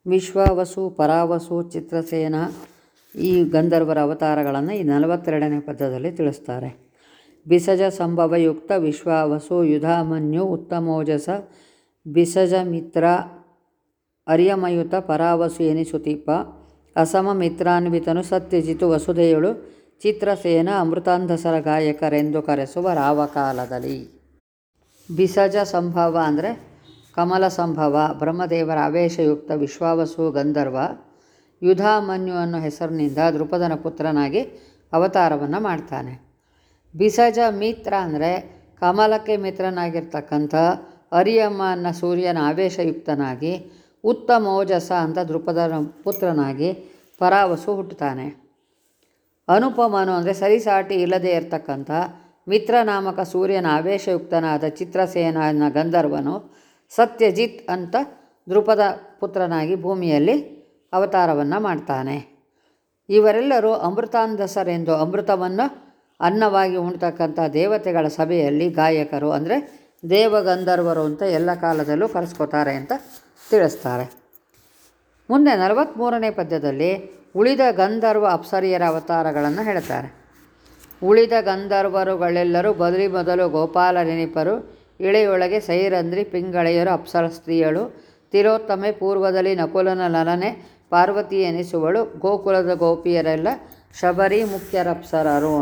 ವಿಶ್ವಾವಸು ಪರಾವಸು ಚಿತ್ರಸೇನ ಈ ಗಂಧರ್ವರ ಅವತಾರಗಳನ್ನು ಈ ನಲವತ್ತೆರಡನೇ ಪದ್ಯದಲ್ಲಿ ತಿಳಿಸ್ತಾರೆ ಬಿಸಜ ಸಂಭವಯುಕ್ತ ವಿಶ್ವಾವಸು ಯುಧಾಮನ್ಯು ಉತ್ತಮೋಜಸ ಬಿಸಜ ಮಿತ್ರ ಅರ್ಯಮಯುತ ಪರಾವಸು ಎನಿಸುತಿಪ್ಪ ಅಸಮ ಮಿತ್ರಾನ್ವಿತನು ಸತ್ಯಜಿತು ವಸುಧೆಯಳು ಚಿತ್ರಸೇನ ಅಮೃತಾಂಧಸರ ಗಾಯಕರೆಂದು ಕರೆಸುವ ರಾವಕಾಲದಲ್ಲಿ ಬಿಸಜ ಸಂಭವ ಅಂದರೆ ಕಮಲ ಸಂಭವ ಬ್ರಹ್ಮದೇವರ ಆವೇಶಯುಕ್ತ ವಿಶ್ವಾವಸು ಗಂಧರ್ವ ಯುಧಾಮನ್ಯು ಅನ್ನೋ ಹೆಸರಿನಿಂದ ದೃಪದನ ಪುತ್ರನಾಗಿ ಅವತಾರವನ್ನು ಮಾಡ್ತಾನೆ ಬಿಸಜ ಮಿತ್ರ ಅಂದರೆ ಕಮಲಕ್ಕೆ ಮಿತ್ರನಾಗಿರ್ತಕ್ಕಂಥ ಅರಿಯಮ್ಮ ಅನ್ನೋ ಸೂರ್ಯನ ಆವೇಶಯುಕ್ತನಾಗಿ ಉತ್ತಮೋಜಸ ಅಂತ ದೃಪದನ ಪುತ್ರನಾಗಿ ಪರಾವಸು ಹುಟ್ಟುತ್ತಾನೆ ಅನುಪಮನು ಅಂದರೆ ಸರಿಸಾಟಿ ಇಲ್ಲದೆ ಇರತಕ್ಕಂಥ ಮಿತ್ರನಾಮಕ ಸೂರ್ಯನ ಆವೇಶಯುಕ್ತನಾದ ಚಿತ್ರಸೇನ ಅನ್ನೋ ಗಂಧರ್ವನು ಸತ್ಯಜಿತ್ ಅಂತ ದೃಪದ ಪುತ್ರನಾಗಿ ಭೂಮಿಯಲ್ಲಿ ಅವತಾರವನ್ನು ಮಾಡ್ತಾನೆ ಇವರೆಲ್ಲರೂ ಅಮೃತಾಂಧಸರೆಂದು ಅಮೃತವನ್ನು ಅನ್ನವಾಗಿ ಉಣ್ತಕ್ಕಂಥ ದೇವತೆಗಳ ಸಭೆಯಲ್ಲಿ ಗಾಯಕರು ಅಂದರೆ ದೇವಗಂಧರ್ವರು ಅಂತ ಎಲ್ಲ ಕಾಲದಲ್ಲೂ ಕರೆಸ್ಕೋತಾರೆ ಅಂತ ತಿಳಿಸ್ತಾರೆ ಮುಂದೆ ನಲವತ್ತ್ಮೂರನೇ ಪದ್ಯದಲ್ಲಿ ಉಳಿದ ಗಂಧರ್ವ ಅಪ್ಸರಿಯರ ಅವತಾರಗಳನ್ನು ಹೇಳ್ತಾರೆ ಉಳಿದ ಗಂಧರ್ವರುಗಳೆಲ್ಲರೂ ಬದಲಿ ಮೊದಲು ಗೋಪಾಲನೆನಿಪರು ಇಳೆಯೊಳಗೆ ಸೈರಂದ್ರಿ ಪಿಂಗಳೆಯರು ಅಪ್ಸರ ಸ್ತ್ರೀಯಳು ತಿಲೋತ್ತಮೆ ಪೂರ್ವದಲ್ಲಿ ನಕುಲನ ಲಲನೆ ಪಾರ್ವತಿ ಎನಿಸುವಳು ಗೋಕುಲದ ಗೋಪಿಯರೆಲ್ಲ ಶಬರಿ ಮುಖ್ಯರಪ್ಸರರು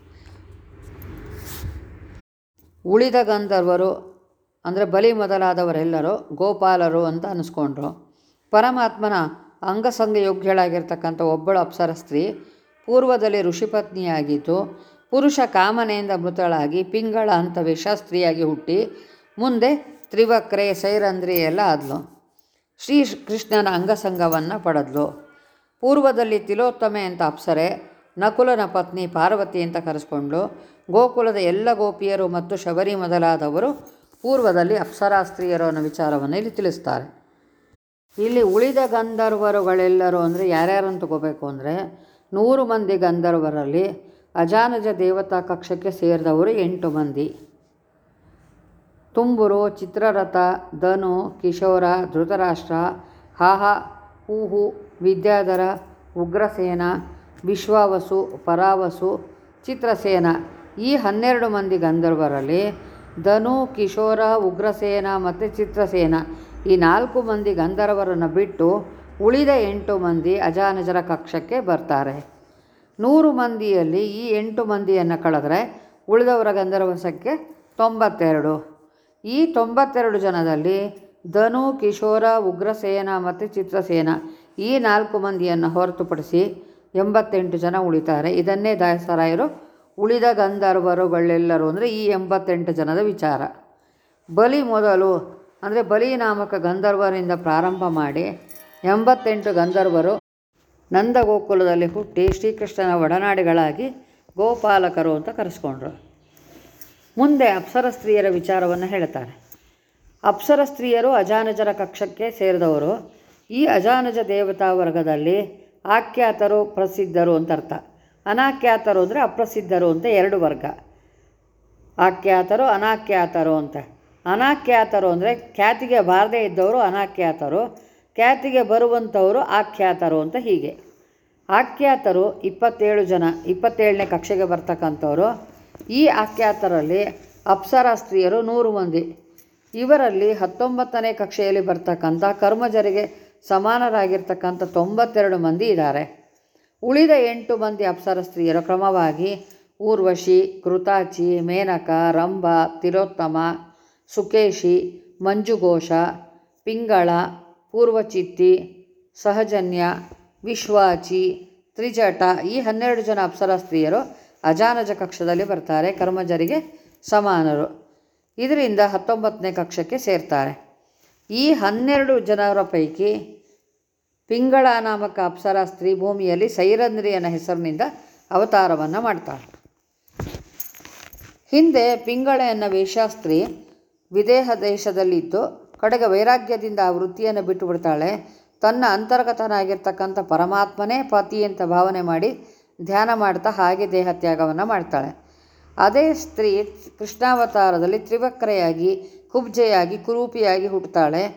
ಉಳಿದ ಗಂಧರ್ವರು ಅಂದರೆ ಬಲಿ ಮೊದಲಾದವರೆಲ್ಲರೂ ಗೋಪಾಲರು ಅಂತ ಅನಿಸ್ಕೊಂಡ್ರು ಪರಮಾತ್ಮನ ಅಂಗಸಂಗ ಯೋಗ್ಯಳಾಗಿರ್ತಕ್ಕಂಥ ಒಬ್ಬಳು ಅಪ್ಸರ ಸ್ತ್ರೀ ಪೂರ್ವದಲ್ಲಿ ಋಷಿಪತ್ನಿಯಾಗಿದ್ದು ಪುರುಷ ಕಾಮನೆಯಿಂದ ಮೃತಳಾಗಿ ಪಿಂಗಳ ಅಂತ ವಿಷಸ್ತ್ರೀಯಾಗಿ ಹುಟ್ಟಿ ಮುಂದೆ ತ್ರಿವಕ್ರೆ ಸೈರಂಧ್ರಿ ಎಲ್ಲ ಆದ್ಲು ಶ್ರೀ ಕೃಷ್ಣನ ಅಂಗಸಂಗವನ್ನು ಪಡೆದ್ಲು ಪೂರ್ವದಲ್ಲಿ ತಿಲೋತ್ತಮೆ ಅಂತ ಅಪ್ಸರೆ ನಕುಲನ ಪತ್ನಿ ಪಾರ್ವತಿ ಅಂತ ಕರೆಸ್ಕೊಂಡು ಗೋಕುಲದ ಎಲ್ಲ ಗೋಪಿಯರು ಮತ್ತು ಶಬರಿ ಮೊದಲಾದವರು ಪೂರ್ವದಲ್ಲಿ ಅಪ್ಸರಾ ಸ್ತ್ರೀಯರು ಅನ್ನೋ ವಿಚಾರವನ್ನು ಇಲ್ಲಿ ತಿಳಿಸ್ತಾರೆ ಇಲ್ಲಿ ಉಳಿದ ಗಂಧರ್ವರುಗಳೆಲ್ಲರೂ ಅಂದರೆ ಯಾರ್ಯಾರನ್ನು ತಗೋಬೇಕು ಅಂದರೆ ನೂರು ಮಂದಿ ಗಂಧರ್ವರಲ್ಲಿ ಅಜಾನಜ ದೇವತಾ ಕಕ್ಷಕ್ಕೆ ಸೇರಿದವರು ಎಂಟು ಮಂದಿ ತುಂಬುರು ಚಿತ್ರರಥ ಧನು ಕಿಶೋರ ಧೃತರಾಷ್ಟ್ರ ಹಾಹ ಹೂಹು ವಿದ್ಯಾಧರ ಉಗ್ರಸೇನ ವಿಶ್ವಾವಸು ಪರಾವಸು ಚಿತ್ರಸೇನ ಈ ಹನ್ನೆರಡು ಮಂದಿ ಗಂಧರ್ವರಲ್ಲಿ ಧನು ಕಿಶೋರ ಉಗ್ರಸೇನ ಮತ್ತು ಚಿತ್ರಸೇನ ಈ ನಾಲ್ಕು ಮಂದಿ ಗಂಧರ್ವರನ್ನು ಬಿಟ್ಟು ಉಳಿದ ಎಂಟು ಮಂದಿ ಅಜಾನಜರ ಕಕ್ಷಕ್ಕೆ ಬರ್ತಾರೆ ನೂರು ಮಂದಿಯಲ್ಲಿ ಈ ಎಂಟು ಮಂದಿಯನ್ನು ಕಳೆದ್ರೆ ಉಳಿದವರ ಗಂಧರ್ವ ಸಂಖ್ಯೆ ತೊಂಬತ್ತೆರಡು ಈ ತೊಂಬತ್ತೆರಡು ಜನದಲ್ಲಿ ಧನು ಕಿಶೋರ ಉಗ್ರಸೇನ ಮತ್ತು ಚಿತ್ರಸೇನ ಈ ನಾಲ್ಕು ಮಂದಿಯನ್ನು ಹೊರತುಪಡಿಸಿ ಎಂಬತ್ತೆಂಟು ಜನ ಉಳಿತಾರೆ ಇದನ್ನೇ ದಾಸರಾಯರು ಉಳಿದ ಗಂಧರ್ವರುಗಳೆಲ್ಲರೂ ಅಂದರೆ ಈ ಎಂಬತ್ತೆಂಟು ಜನದ ವಿಚಾರ ಬಲಿ ಮೊದಲು ಅಂದರೆ ಬಲಿ ನಾಮಕ ಗಂಧರ್ವರಿಂದ ಪ್ರಾರಂಭ ಮಾಡಿ ಎಂಬತ್ತೆಂಟು ಗಂಧರ್ವರು ನಂದಗೋಕುಲದಲ್ಲಿ ಹುಟ್ಟಿ ಶ್ರೀಕೃಷ್ಣನ ಒಡನಾಡಿಗಳಾಗಿ ಗೋಪಾಲಕರು ಅಂತ ಕರೆಸ್ಕೊಂಡ್ರು ಮುಂದೆ ಅಪ್ಸರ ಸ್ತ್ರೀಯರ ವಿಚಾರವನ್ನು ಹೇಳ್ತಾರೆ ಅಪ್ಸರ ಸ್ತ್ರೀಯರು ಅಜಾನಜರ ಕಕ್ಷಕ್ಕೆ ಸೇರಿದವರು ಈ ಅಜಾನಜ ದೇವತಾ ವರ್ಗದಲ್ಲಿ ಆಖ್ಯಾತರು ಪ್ರಸಿದ್ಧರು ಅಂತ ಅರ್ಥ ಅನಾಖ್ಯಾತರು ಅಂದರೆ ಅಪ್ರಸಿದ್ಧರು ಅಂತ ಎರಡು ವರ್ಗ ಆಖ್ಯಾತರು ಅನಾಖ್ಯಾತರು ಅಂತ ಅನಾಖ್ಯಾತರು ಅಂದರೆ ಖ್ಯಾತಿಗೆ ಬಾರದೇ ಇದ್ದವರು ಅನಾಖ್ಯಾತರು ಖ್ಯಾತಿಗೆ ಬರುವಂಥವರು ಆಖ್ಯಾತರು ಅಂತ ಹೀಗೆ ಆಖ್ಯಾತರು ಇಪ್ಪತ್ತೇಳು ಜನ ಇಪ್ಪತ್ತೇಳನೇ ಕಕ್ಷೆಗೆ ಬರ್ತಕ್ಕಂಥವ್ರು ಈ ಆಖ್ಯಾತರಲ್ಲಿ ಅಪ್ಸರ ಸ್ತ್ರೀಯರು ನೂರು ಮಂದಿ ಇವರಲ್ಲಿ ಹತ್ತೊಂಬತ್ತನೇ ಕಕ್ಷೆಯಲ್ಲಿ ಬರ್ತಕ್ಕಂಥ ಕರ್ಮಜರಿಗೆ ಸಮಾನರಾಗಿರ್ತಕ್ಕಂಥ ತೊಂಬತ್ತೆರಡು ಮಂದಿ ಇದ್ದಾರೆ ಉಳಿದ ಎಂಟು ಮಂದಿ ಅಪ್ಸರ ಸ್ತ್ರೀಯರು ಕ್ರಮವಾಗಿ ಊರ್ವಶಿ ಕೃತಾಚಿ ಮೇನಕ ರಂಭ ತಿಲೋತ್ತಮ ಸುಕೇಶಿ ಮಂಜುಘೋಷ ಪಿಂಗಳ ಪೂರ್ವಚಿತ್ತಿ ಸಹಜನ್ಯ ವಿಶ್ವಾಚಿ ತ್ರಿಜಟ ಈ ಹನ್ನೆರಡು ಜನ ಅಪ್ಸರ ಸ್ತ್ರೀಯರು ಅಜಾನಜ ಕಕ್ಷದಲ್ಲಿ ಬರ್ತಾರೆ ಕರ್ಮಜರಿಗೆ ಸಮಾನರು ಇದರಿಂದ ಹತ್ತೊಂಬತ್ತನೇ ಕಕ್ಷಕ್ಕೆ ಸೇರ್ತಾರೆ ಈ ಹನ್ನೆರಡು ಜನರ ಪೈಕಿ ಪಿಂಗಳ ನಾಮಕ ಅಪ್ಸರ ಸ್ತ್ರೀ ಭೂಮಿಯಲ್ಲಿ ಸೈರಂಧ್ರಿ ಅನ್ನೋ ಹೆಸರಿನಿಂದ ಅವತಾರವನ್ನು ಮಾಡ್ತಾಳೆ ಹಿಂದೆ ಪಿಂಗಳೆ ಅನ್ನೋ ವೇಷಾಸ್ತ್ರೀ ವಿದೇಹ ದೇಶದಲ್ಲಿದ್ದು ಕಡೆಗೆ ವೈರಾಗ್ಯದಿಂದ ಆ ವೃತ್ತಿಯನ್ನು ಬಿಟ್ಟು ಬಿಡ್ತಾಳೆ ತನ್ನ ಅಂತರ್ಗತನಾಗಿರ್ತಕ್ಕಂಥ ಪರಮಾತ್ಮನೇ ಪತಿ ಅಂತ ಭಾವನೆ ಮಾಡಿ ಧ್ಯಾನ ಮಾಡ್ತಾ ಹಾಗೆ ದೇಹತ್ಯಾಗವನ್ನು ಮಾಡ್ತಾಳೆ ಅದೇ ಸ್ತ್ರೀ ಕೃಷ್ಣಾವತಾರದಲ್ಲಿ ತ್ರಿವಕ್ರೆಯಾಗಿ ಕುಬ್ಜೆಯಾಗಿ ಕುರೂಪಿಯಾಗಿ ಹುಟ್ಟುತ್ತಾಳೆ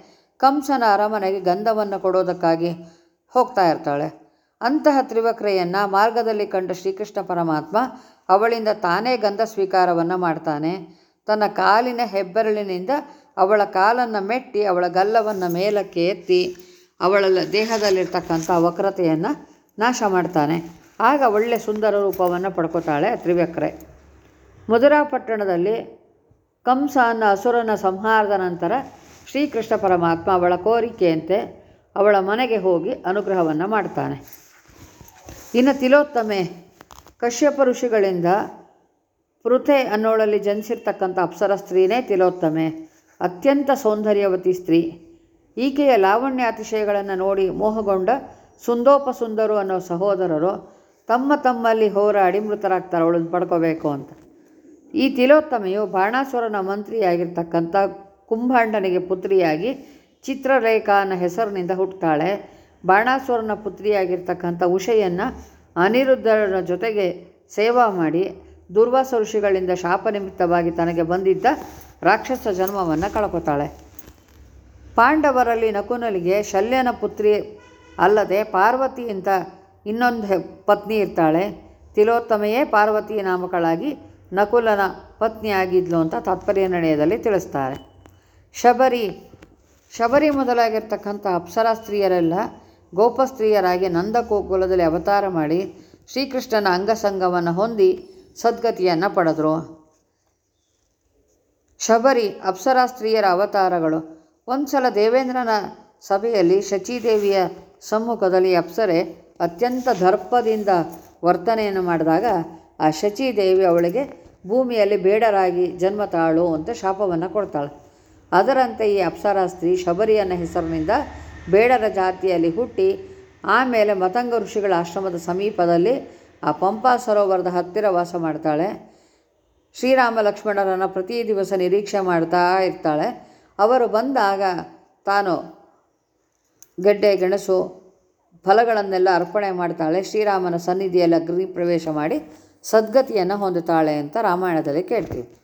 ಕಂಸನ ಅರಮನೆಗೆ ಗಂಧವನ್ನು ಕೊಡೋದಕ್ಕಾಗಿ ಹೋಗ್ತಾ ಇರ್ತಾಳೆ ಅಂತಹ ತ್ರಿವಕ್ರೆಯನ್ನು ಮಾರ್ಗದಲ್ಲಿ ಕಂಡ ಶ್ರೀಕೃಷ್ಣ ಪರಮಾತ್ಮ ಅವಳಿಂದ ತಾನೇ ಗಂಧ ಸ್ವೀಕಾರವನ್ನು ಮಾಡ್ತಾನೆ ತನ್ನ ಕಾಲಿನ ಹೆಬ್ಬೆರಳಿನಿಂದ ಅವಳ ಕಾಲನ್ನು ಮೆಟ್ಟಿ ಅವಳ ಗಲ್ಲವನ್ನು ಮೇಲಕ್ಕೆ ಎತ್ತಿ ಅವಳ ದೇಹದಲ್ಲಿರ್ತಕ್ಕಂಥ ವಕ್ರತೆಯನ್ನು ನಾಶ ಮಾಡ್ತಾನೆ ಆಗ ಒಳ್ಳೆ ಸುಂದರ ರೂಪವನ್ನು ಪಡ್ಕೋತಾಳೆ ತ್ರಿವಕ್ರೆ ಮಧುರಾ ಪಟ್ಟಣದಲ್ಲಿ ಕಂಸ ಅನ್ನೋ ಅಸುರನ ಸಂಹಾರದ ನಂತರ ಶ್ರೀಕೃಷ್ಣ ಪರಮಾತ್ಮ ಅವಳ ಕೋರಿಕೆಯಂತೆ ಅವಳ ಮನೆಗೆ ಹೋಗಿ ಅನುಗ್ರಹವನ್ನು ಮಾಡ್ತಾನೆ ಇನ್ನು ತಿಲೋತ್ತಮೆ ಕಶ್ಯಪ ಋಷಿಗಳಿಂದ ಪೃಥೆ ಅನ್ನೋಳಲ್ಲಿ ಜನಿಸಿರ್ತಕ್ಕಂಥ ಅಪ್ಸರ ಸ್ತ್ರೀನೇ ತಿಲೋತ್ತಮೆ ಅತ್ಯಂತ ಸೌಂದರ್ಯವತಿ ಸ್ತ್ರೀ ಈಕೆಯ ಲಾವಣ್ಯಾತಿಶಯಗಳನ್ನು ನೋಡಿ ಮೋಹಗೊಂಡ ಸುಂದೋಪಸುಂದರು ಅನ್ನೋ ಸಹೋದರರು ತಮ್ಮ ತಮ್ಮಲ್ಲಿ ಹೋರಾಡಿ ಮೃತರಾಗ್ತಾರೆ ಅವಳನ್ನು ಪಡ್ಕೋಬೇಕು ಅಂತ ಈ ತಿಲೋತ್ತಮೆಯು ಬಾಣಾಸುರನ ಮಂತ್ರಿಯಾಗಿರ್ತಕ್ಕಂಥ ಕುಂಭಾಂಡನಿಗೆ ಪುತ್ರಿಯಾಗಿ ಚಿತ್ರರೇಖಾ ಅನ್ನೋ ಹೆಸರಿನಿಂದ ಹುಟ್ಟುತ್ತಾಳೆ ಬಾಣಾಸುರನ ಪುತ್ರಿಯಾಗಿರ್ತಕ್ಕಂಥ ಉಷೆಯನ್ನು ಅನಿರುದ್ಧನ ಜೊತೆಗೆ ಸೇವಾ ಮಾಡಿ ದುರ್ವಾಸ ಋಷಿಗಳಿಂದ ಶಾಪ ನಿಮಿತ್ತವಾಗಿ ತನಗೆ ಬಂದಿದ್ದ ರಾಕ್ಷಸ ಜನ್ಮವನ್ನು ಕಳ್ಕೊತಾಳೆ ಪಾಂಡವರಲ್ಲಿ ನಕುನಲಿಗೆ ಶಲ್ಯನ ಪುತ್ರಿ ಅಲ್ಲದೆ ಪಾರ್ವತಿ ಅಂತ ಇನ್ನೊಂದು ಹೆ- ಪತ್ನಿ ಇರ್ತಾಳೆ ತಿಲೋತ್ತಮೆಯೇ ಪಾರ್ವತಿ ನಾಮಕಳಾಗಿ ನಕುಲನ ಪತ್ನಿಯಾಗಿದ್ಲು ಅಂತ ತಾತ್ಪರ್ಯ ನಡೆಯದಲ್ಲಿ ತಿಳಿಸ್ತಾರೆ ಶಬರಿ ಶಬರಿ ಮೊದಲಾಗಿರ್ತಕ್ಕಂಥ ಅಪ್ಸರಾ ಸ್ತ್ರೀಯರೆಲ್ಲ ಗೋಪಸ್ತ್ರೀಯರಾಗಿ ನಂದಕೋಕುಲದಲ್ಲಿ ಅವತಾರ ಮಾಡಿ ಶ್ರೀಕೃಷ್ಣನ ಅಂಗಸಂಗವನ್ನು ಹೊಂದಿ ಸದ್ಗತಿಯನ್ನು ಪಡೆದರು ಶಬರಿ ಅಪ್ಸರಾ ಸ್ತ್ರೀಯರ ಅವತಾರಗಳು ಒಂದು ಸಲ ದೇವೇಂದ್ರನ ಸಭೆಯಲ್ಲಿ ಶಚೀದೇವಿಯ ಸಮ್ಮುಖದಲ್ಲಿ ಅಪ್ಸರೆ ಅತ್ಯಂತ ದರ್ಪದಿಂದ ವರ್ತನೆಯನ್ನು ಮಾಡಿದಾಗ ಆ ಶಚೀದೇವಿ ಅವಳಿಗೆ ಭೂಮಿಯಲ್ಲಿ ಬೇಡರಾಗಿ ಜನ್ಮ ತಾಳು ಅಂತ ಶಾಪವನ್ನು ಕೊಡ್ತಾಳೆ ಅದರಂತೆ ಈ ಅಪ್ಸರಾ ಸ್ತ್ರೀ ಶಬರಿ ಅನ್ನೋ ಹೆಸರಿನಿಂದ ಬೇಡರ ಜಾತಿಯಲ್ಲಿ ಹುಟ್ಟಿ ಆಮೇಲೆ ಮತಂಗ ಋಷಿಗಳ ಆಶ್ರಮದ ಸಮೀಪದಲ್ಲಿ ಆ ಪಂಪಾ ಸರೋವರದ ಹತ್ತಿರ ವಾಸ ಮಾಡ್ತಾಳೆ ಶ್ರೀರಾಮ ಲಕ್ಷ್ಮಣರನ್ನು ಪ್ರತಿ ದಿವಸ ನಿರೀಕ್ಷೆ ಮಾಡ್ತಾ ಇರ್ತಾಳೆ ಅವರು ಬಂದಾಗ ತಾನು ಗೆಡ್ಡೆ ಗೆಣಸು ಫಲಗಳನ್ನೆಲ್ಲ ಅರ್ಪಣೆ ಮಾಡ್ತಾಳೆ ಶ್ರೀರಾಮನ ಸನ್ನಿಧಿಯಲ್ಲಿ ಅಗ್ನಿ ಪ್ರವೇಶ ಮಾಡಿ ಸದ್ಗತಿಯನ್ನು ಹೊಂದುತ್ತಾಳೆ ಅಂತ ರಾಮಾಯಣದಲ್ಲಿ ಕೇಳ್ತೀವಿ